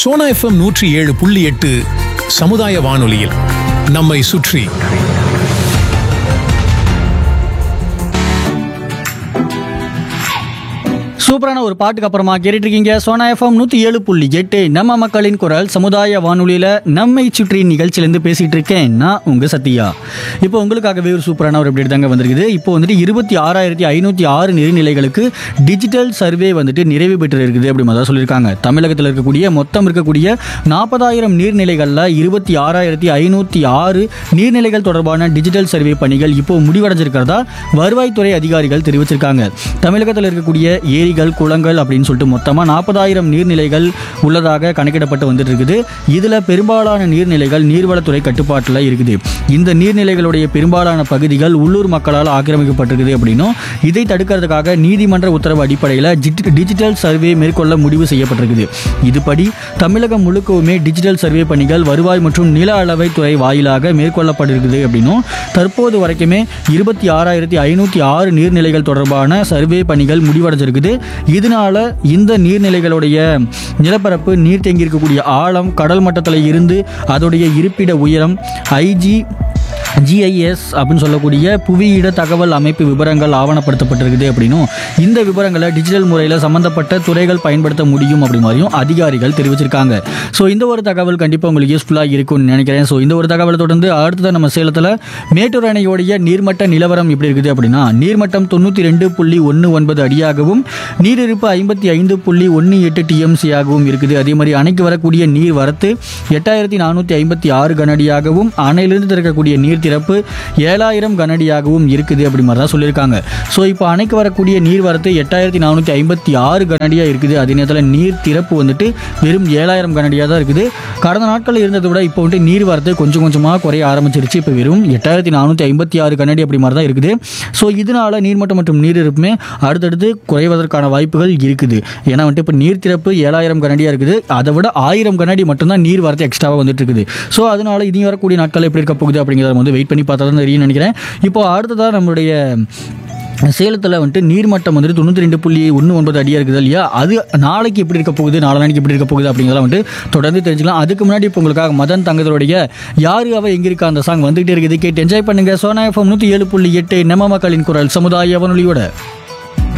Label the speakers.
Speaker 1: Sona FM நூற்றி ஏழு புள்ளி எட்டு சமுதாய வானொலியில் நம்மை சுற்றி
Speaker 2: சூப்பரான ஒரு பாட்டுக்கு அப்புறமா கேட்டுட்டு இருக்கீங்க சோனா எஃப்எம் நூற்றி ஏழு புள்ளி எட்டு நம்ம மக்களின் குரல் சமுதாய வானொலியில் நம்மை சுற்றி நிகழ்ச்சியிலேருந்து பேசிகிட்டு இருக்கேன் நான் உங்கள் சத்யா இப்போ உங்களுக்காகவே ஒரு சூப்பரான ஒரு அப்டேட் தாங்க வந்திருக்குது இப்போ வந்துட்டு இருபத்தி ஆறாயிரத்தி ஐநூற்றி ஆறு நீர்நிலைகளுக்கு டிஜிட்டல் சர்வே வந்துட்டு நிறைவு பெற்று இருக்குது அப்படி மாதிரி சொல்லியிருக்காங்க தமிழகத்தில் இருக்கக்கூடிய மொத்தம் இருக்கக்கூடிய நாற்பதாயிரம் நீர்நிலைகளில் இருபத்தி ஆறாயிரத்தி ஐநூற்றி ஆறு நீர்நிலைகள் தொடர்பான டிஜிட்டல் சர்வே பணிகள் இப்போ முடிவடைஞ்சிருக்கிறதா வருவாய்த்துறை அதிகாரிகள் தெரிவிச்சிருக்காங்க தமிழகத்தில் இருக்கக்கூடிய ஏரிகள் குளங்கள் அப்படின்னு சொல்லிட்டு மொத்தமாக நாற்பதாயிரம் நீர்நிலைகள் உள்ளதாக கணக்கிடப்பட்டு வந்துட்டு இருக்குது இதில் பெரும்பாலான நீர்நிலைகள் நீர்வளத்துறை கட்டுப்பாட்டில் இருக்குது இந்த நீர்நிலைகளுடைய பெரும்பாலான பகுதிகள் உள்ளூர் மக்களால் ஆக்கிரமிக்கப்பட்டிருக்குது அப்படின்னும் இதை தடுக்கிறதுக்காக நீதிமன்ற உத்தரவு அடிப்படையில் ஜிட்- டிஜிட்டல் சர்வே மேற்கொள்ள முடிவு செய்யப்பட்டிருக்குது இதுபடி தமிழகம் முழுக்கவுமே டிஜிட்டல் சர்வே பணிகள் வருவாய் மற்றும் நில அளவை துறை வாயிலாக மேற்கொள்ளப்பட்டிருக்குது அப்படின்னும் தற்போது வரைக்குமே இருபத்தி ஆறாயிரத்தி ஐநூற்றி ஆறு நீர்நிலைகள் தொடர்பான சர்வே பணிகள் முடிவடைஞ்சிருக்குது இதனால இந்த நீர்நிலைகளுடைய நிலப்பரப்பு நீர் தேங்கி இருக்கக்கூடிய ஆழம் கடல் மட்டத்தில் இருந்து அதோடைய இருப்பிட உயரம் ஐஜி ஜிஐஎஸ் அப்படின்னு சொல்லக்கூடிய புவியிட தகவல் அமைப்பு விவரங்கள் ஆவணப்படுத்தப்பட்டிருக்குது அப்படின்னும் இந்த விவரங்களை டிஜிட்டல் முறையில் சம்பந்தப்பட்ட துறைகள் பயன்படுத்த முடியும் அப்படி மாதிரியும் அதிகாரிகள் தெரிவிச்சிருக்காங்க ஸோ இந்த ஒரு தகவல் கண்டிப்பாக உங்களுக்கு யூஸ்ஃபுல்லாக இருக்கும்னு நினைக்கிறேன் ஸோ இந்த ஒரு தகவலை தொடர்ந்து அடுத்ததான் நம்ம சேலத்தில் மேட்டூர் அணையோடைய நீர்மட்ட நிலவரம் எப்படி இருக்குது அப்படின்னா நீர்மட்டம் தொண்ணூற்றி ரெண்டு புள்ளி ஒன்று ஒன்பது அடியாகவும் நீரிருப்பு ஐம்பத்தி ஐந்து புள்ளி ஒன்று எட்டு டிஎம்சியாகவும் இருக்குது அதே மாதிரி அணைக்கு வரக்கூடிய நீர் வரத்து எட்டாயிரத்தி நானூற்றி ஐம்பத்தி ஆறு கனஅடியாகவும் அணையிலிருந்து திறக்கக்கூடிய நீர் திறப்பு ஏழாயிரம் கனஅடியாகவும் இருக்குது அப்படி மாதிரி தான் சொல்லியிருக்காங்க ஸோ இப்போ அணைக்கு வரக்கூடிய நீர் வரத்து எட்டாயிரத்தி நானூற்றி ஐம்பத்தி ஆறு கனஅடியாக இருக்குது அதே நேரத்தில் நீர் திறப்பு வந்துட்டு வெறும் ஏழாயிரம் கனஅடியாக தான் இருக்குது கடந்த நாட்களில் இருந்ததை விட இப்போ வந்துட்டு நீர் வரத்து கொஞ்சம் கொஞ்சமாக குறைய ஆரம்பிச்சிருச்சு இப்போ வெறும் எட்டாயிரத்தி நானூற்றி ஐம்பத்தி ஆறு கனஅடி அப்படி மாதிரி தான் இருக்குது ஸோ இதனால நீர்மட்டம் மற்றும் நீர் இருப்புமே அடுத்தடுத்து குறைவதற்கான வாய்ப்புகள் இருக்குது ஏன்னா வந்துட்டு இப்போ நீர் திறப்பு ஏழாயிரம் கனடியாக இருக்குது அதை விட ஆயிரம் கனடி மட்டும்தான் நீர் வரத்து எக்ஸ்ட்ராவாக வந்துட்டு இருக்குது ஸோ அதனால இனி வரக்கூடிய நாட்கள் எப்படி இருக்க போகுது அப்படிங்கிறத நம்ம வந்து வெயிட் பண்ணி பார்த்தா தான் தெரியும் நினைக்கிறேன் இப்போ அடுத்ததாக நம்மளுடைய சேலத்தில் வந்துட்டு நீர்மட்டம் வந்துட்டு தொண்ணூற்றி ரெண்டு புள்ளி ஒன்று ஒன்பது அடியாக இருக்குது இல்லையா அது நாளைக்கு எப்படி இருக்க போகுது நாளைக்கு எப்படி இருக்க போகுது அப்படிங்கிறத வந்துட்டு தொடர்ந்து தெரிஞ்சுக்கலாம் அதுக்கு முன்னாடி இப்போ உங்களுக்காக மதன் தங்கத்தோடைய யாரு அவ எங்க இருக்கா அந்த சாங் வந்துகிட்டே இருக்குது கேட்டு என்ஜாய் பண்ணுங்க சோனா எஃப்எம் நூற்றி ஏழு புள்ளி எட்டு நம்ம மக்களின் குரல் சமுதாய வானொலியோட